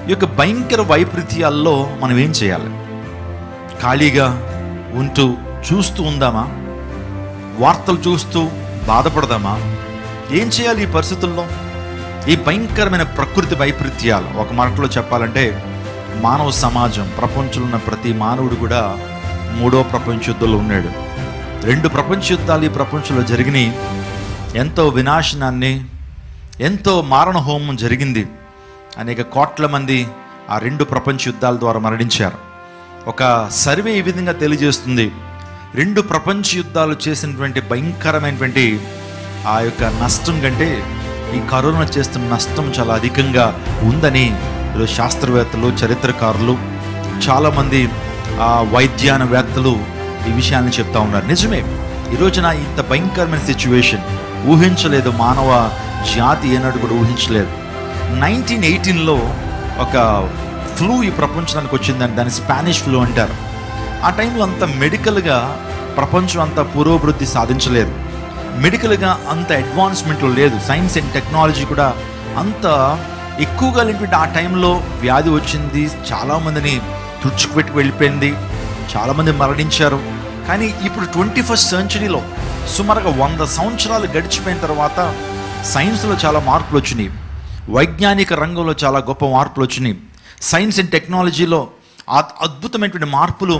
ఈ యొక్క భయంకర వైపరీత్యాల్లో మనం ఏం చేయాలి ఖాళీగా ఉంటూ చూస్తూ ఉందామా వార్తలు చూస్తూ బాధపడదామా ఏం చేయాలి ఈ పరిస్థితుల్లో ఈ భయంకరమైన ప్రకృతి వైపరీత్యాలు ఒక మాటలో చెప్పాలంటే మానవ సమాజం ప్రపంచంలో ఉన్న ప్రతి మానవుడు కూడా మూడో ప్రపంచ యుద్ధంలో ఉన్నాడు రెండు ప్రపంచ యుద్ధాలు ఈ ప్రపంచంలో జరిగినాయి ఎంతో వినాశనాన్ని ఎంతో మారణ హోమం జరిగింది అనేక కోట్ల మంది ఆ రెండు ప్రపంచ యుద్ధాల ద్వారా మరణించారు ఒక సర్వే ఈ విధంగా తెలియజేస్తుంది రెండు ప్రపంచ యుద్ధాలు చేసినటువంటి భయంకరమైనటువంటి ఆ యొక్క నష్టం కంటే ఈ కరోనా చేస్తున్న నష్టం చాలా అధికంగా ఉందని ఈరోజు శాస్త్రవేత్తలు చరిత్రకారులు చాలామంది ఆ, వైద్యానవేత్తలు ఈ విషయాన్ని చెప్తా ఉన్నారు నిజమే ఈ రోజున ఇంత భయంకరమైన సిచ్యువేషన్ ఊహించలేదు మానవ జాతి ఏనాడు కూడా ఊహించలేదు నైన్టీన్ ఎయిటీన్లో ఒక ఫ్లూ ఈ ప్రపంచానికి వచ్చిందని దాన్ని స్పానిష్ ఫ్లూ అంటారు ఆ టైంలో అంత మెడికల్గా ప్రపంచం అంత పురోభివృద్ధి సాధించలేదు మెడికల్గా అంత అడ్వాన్స్మెంట్లో లేదు సైన్స్ అండ్ టెక్నాలజీ కూడా అంత ఎక్కువగా లేనటువంటి ఆ టైంలో వ్యాధి వచ్చింది చాలామందిని తుడుచుకుపెట్టి వెళ్ళిపోయింది చాలామంది మరణించారు కానీ ఇప్పుడు ట్వంటీ ఫస్ట్ సెంచరీలో సుమారుగా వంద సంవత్సరాలు గడిచిపోయిన తర్వాత సైన్స్లో చాలా మార్పులు వచ్చినాయి వైజ్ఞానిక రంగంలో చాలా గొప్ప మార్పులు వచ్చినాయి సైన్స్ అండ్ టెక్నాలజీలో ఆ- అద్భుతమైనటువంటి మార్పులు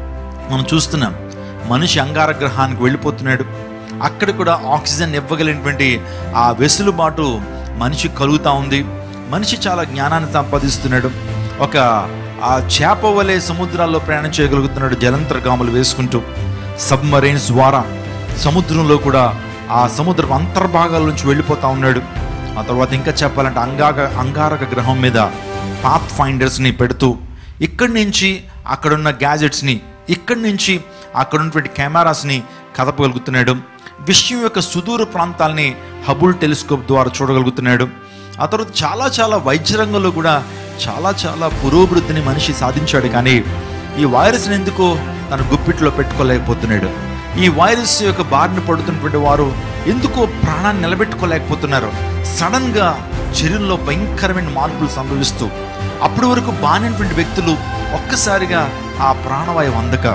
మనం చూస్తున్నాం మనిషి అంగార గ్రహానికి వెళ్ళిపోతున్నాడు అక్కడ కూడా ఆక్సిజన్ ఇవ్వగలిగినటువంటి ఆ వెసులుబాటు మనిషి కలుగుతూ ఉంది మనిషి చాలా జ్ఞానాన్ని సంపాదిస్తున్నాడు ఒక ఆ చేప వలె సముద్రాల్లో ప్రయాణం చేయగలుగుతున్నాడు జలంతర్గాములు వేసుకుంటూ సబ్మరైన్స్ ద్వారా సముద్రంలో కూడా ఆ సముద్రపు అంతర్భాగాల నుంచి వెళ్ళిపోతా ఉన్నాడు ఆ తర్వాత ఇంకా చెప్పాలంటే అంగాక అంగారక గ్రహం మీద పాత్ ఫైండర్స్ని పెడుతూ ఇక్కడి నుంచి అక్కడున్న గ్యాజెట్స్ని ఇక్కడి నుంచి అక్కడ ఉన్నటువంటి కెమెరాస్ని కదపగలుగుతున్నాడు విశ్వం యొక్క సుదూర ప్రాంతాల్ని హబుల్ టెలిస్కోప్ ద్వారా చూడగలుగుతున్నాడు ఆ తర్వాత చాలా చాలా వైద్య రంగంలో కూడా చాలా చాలా పురోభివృద్ధిని మనిషి సాధించాడు కానీ ఈ వైరస్ని ఎందుకో తన గుప్పిట్లో పెట్టుకోలేకపోతున్నాడు ఈ వైరస్ యొక్క బారిన పడుతున్నటువంటి వారు ఎందుకో ప్రాణాన్ని నిలబెట్టుకోలేకపోతున్నారు సడన్ గా శరీరంలో భయంకరమైన మార్పులు సంభవిస్తూ అప్పటి వరకు బానినటువంటి వ్యక్తులు ఒక్కసారిగా ఆ ప్రాణవాయువు అందక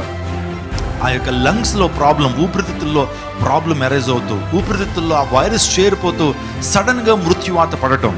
ఆ యొక్క లంగ్స్లో ప్రాబ్లం ఊపిరితిత్తుల్లో ప్రాబ్లం ఎరేజ్ అవుతూ ఊపిరితిత్తుల్లో ఆ వైరస్ చేరిపోతూ సడన్గా మృత్యువాత పడటం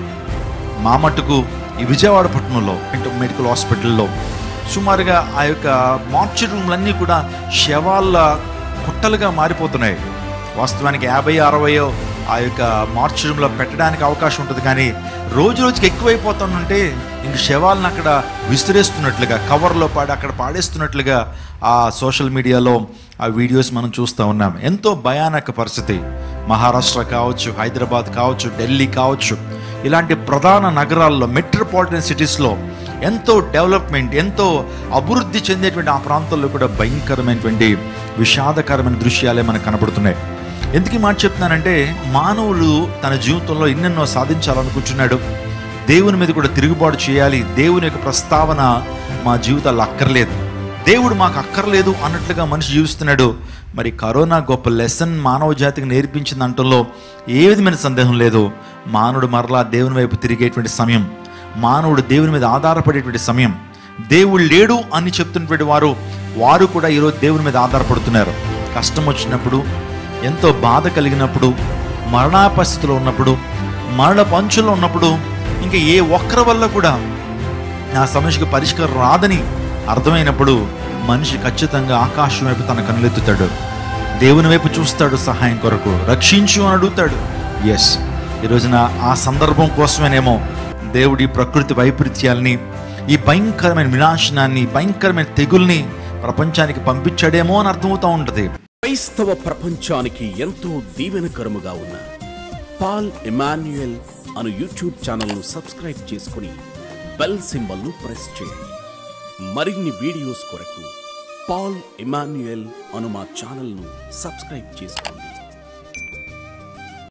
మా మట్టుకు ఈ విజయవాడ పట్టణంలో మెడికల్ హాస్పిటల్లో సుమారుగా ఆ యొక్క మార్చి రూమ్లన్నీ కూడా శవాల కుట్టలుగా మారిపోతున్నాయి వాస్తవానికి యాభై అరవయో ఆ యొక్క మార్చి రూమ్లో పెట్టడానికి అవకాశం ఉంటుంది కానీ రోజు రోజుకి ఎక్కువైపోతుందంటే ఇంక శవాలను అక్కడ విసిరేస్తున్నట్లుగా కవర్లో పాడి అక్కడ పాడేస్తున్నట్లుగా ఆ సోషల్ మీడియాలో ఆ వీడియోస్ మనం చూస్తూ ఉన్నాం ఎంతో భయానక పరిస్థితి మహారాష్ట్ర కావచ్చు హైదరాబాద్ కావచ్చు ఢిల్లీ కావచ్చు ఇలాంటి ప్రధాన నగరాల్లో మెట్రోపాలిటన్ సిటీస్లో ఎంతో డెవలప్మెంట్ ఎంతో అభివృద్ధి చెందేటువంటి ఆ ప్రాంతాల్లో కూడా భయంకరమైనటువంటి విషాదకరమైన దృశ్యాలే మనకు కనబడుతున్నాయి ఎందుకు ఈ మాట చెప్తున్నానంటే మానవులు తన జీవితంలో ఎన్నెన్నో సాధించాలనుకుంటున్నాడు దేవుని మీద కూడా తిరుగుబాటు చేయాలి దేవుని యొక్క ప్రస్తావన మా జీవితాల్లో అక్కర్లేదు దేవుడు మాకు అక్కర్లేదు అన్నట్లుగా మనిషి జీవిస్తున్నాడు మరి కరోనా గొప్ప లెసన్ మానవ జాతికి నేర్పించింది అంటంలో ఏ విధమైన సందేహం లేదు మానవుడు మరలా దేవుని వైపు తిరిగేటువంటి సమయం మానవుడు దేవుని మీద ఆధారపడేటువంటి సమయం దేవుడు లేడు అని చెప్తున్నటువంటి వారు వారు కూడా ఈరోజు దేవుని మీద ఆధారపడుతున్నారు కష్టం వచ్చినప్పుడు ఎంతో బాధ కలిగినప్పుడు మరణాపస్థితిలో ఉన్నప్పుడు మరణ పంచులో ఉన్నప్పుడు ఇంకా ఏ ఒక్కరి వల్ల కూడా నా సమస్యకు పరిష్కారం రాదని అర్థమైనప్పుడు మనిషి ఖచ్చితంగా ఆకాశం వైపు తన కనులెత్తుతాడు దేవుని వైపు చూస్తాడు సహాయం కొరకు రక్షించు అని అడుగుతాడు ఎస్ ఈ రోజున ఆ సందర్భం కోసమేనేమో దేవుడి ప్రకృతి వైపరీత్యాల్ని ఈ భయంకరమైన వినాశనాన్ని భయంకరమైన తెగుల్ని ప్రపంచానికి పంపించాడేమో అని అర్థమవుతూ ఉంటుంది క్రైస్తవ ప్రపంచానికి ఎంతో దీవెనకరముగా ఉన్న పాల్ ఎమాన్యుయల్ అను యూట్యూబ్ ఛానల్ను సబ్స్క్రైబ్ చేసుకుని బెల్ సింబల్ను ప్రెస్ చేయండి మరిన్ని వీడియోస్ కొరకు పాల్ ఎమాన్యుయల్ అను మా ఛానల్ను సబ్స్క్రైబ్ చేసుకోండి